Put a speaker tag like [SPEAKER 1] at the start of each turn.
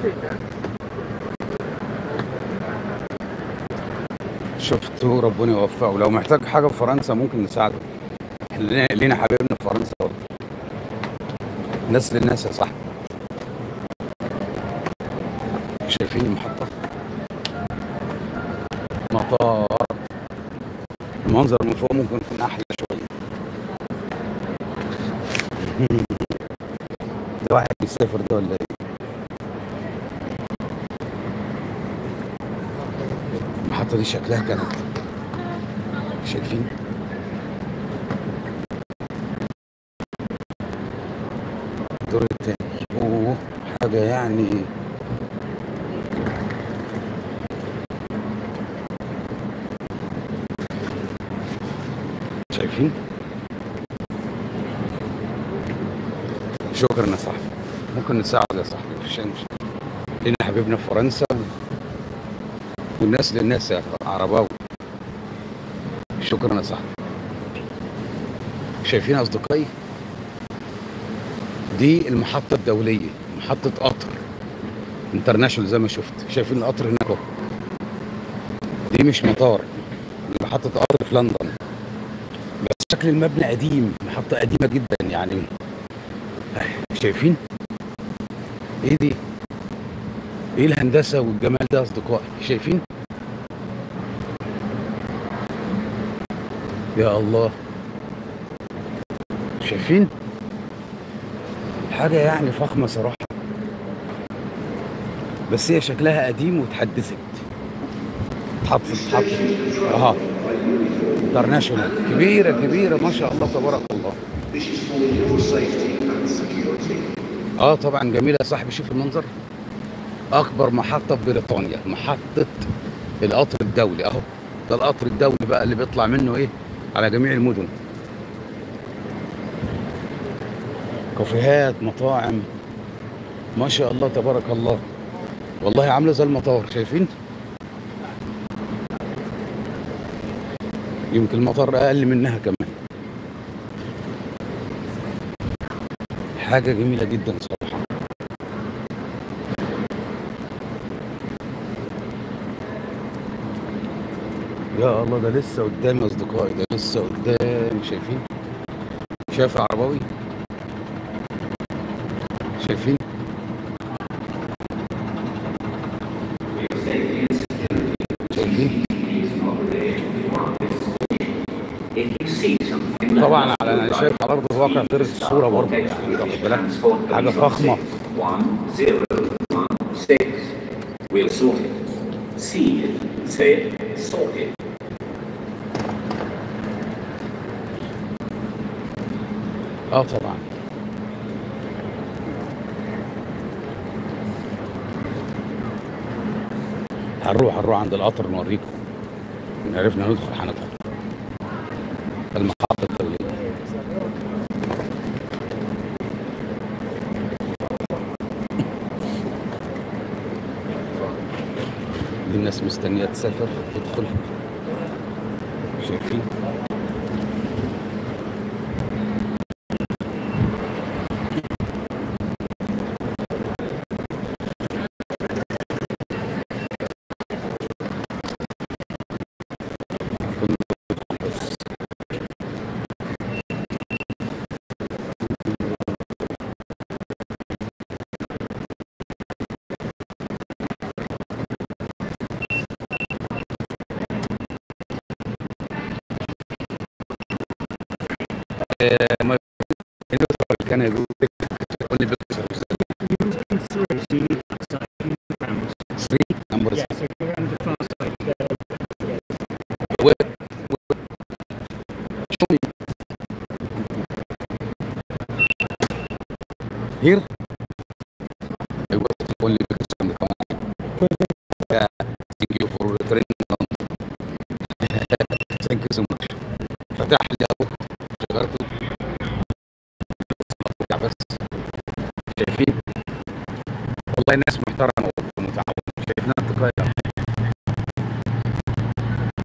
[SPEAKER 1] شفتوا ربنا يوفقه لو محتاج حاجه في فرنسا ممكن نساعده لينا لينا حبايبنا في فرنسا برضه ناس للناس يا صاحبي شايفين المحطة مطار المنظر من فوق ممكن يكون أحلى شوية ده واحد بيسافر ده ولا إيه؟ المحطة دي شكلها كانت شايفين الدور التاني أوه حاجة يعني شايفين شكرا يا صاحبي ممكن نساعد يا صاحبي مفيش أي مشكلة لنا حبيبنا في فرنسا والناس للناس يا عرباوي شكرا يا صاحبي شايفين يا اصدقائي دي المحطة الدولية محطة قطر انترناشونال زي ما شفت شايفين القطر هناك اهو دي مش مطار دي محطة قطر في لندن بس شكل المبنى قديم محطة قديمة جدا يعني شايفين ايه دي ايه الهندسة والجمال ده يا اصدقائي شايفين يا الله شايفين حاجة يعني فخمة صراحة بس هي شكلها قديم واتحدثت اتحطت اتحطت اه انترناشونال كبيرة كبيرة ما شاء الله تبارك الله
[SPEAKER 2] This is for your safety and security.
[SPEAKER 1] اه طبعا جميلة يا صاحبي شوف المنظر اكبر محطة في بريطانيا محطة القطر الدولي اهو ده القطر الدولي بقى اللي بيطلع منه ايه على جميع المدن كافيهات مطاعم ما شاء الله تبارك الله والله عامله زي المطار شايفين يمكن المطار اقل منها كمان حاجه جميله جدا صراحه يا الله ده لسه قدامي يا اصدقائي ده لسه قدامي شايفين شايف عرباوي شايفين شايفين
[SPEAKER 3] If you see something
[SPEAKER 1] طبعا على انا شايف على ارض الواقع غير الصوره برضه يعني واخد بالك حاجه فخمه
[SPEAKER 3] 1016 We'll sort it. See it. Say it. Sort it.
[SPEAKER 1] اه طبعا هنروح هنروح عند القطر نوريكم إن عرفنا ندخل هندخل المحطة الدولية دي الناس مستنية تسافر تدخل شايفين بس ما كان يقول لك يقول لي بيكتشر Three numbers.
[SPEAKER 4] Yes, if you're on the far side, uh,
[SPEAKER 1] Where, show me. Here? I was only because I'm the command. Yeah, thank you for returning. thank you so much. فتح لي أبو شغلته فتح بس شايفين والله ناس محترمة ومتعاونة شايفين أنت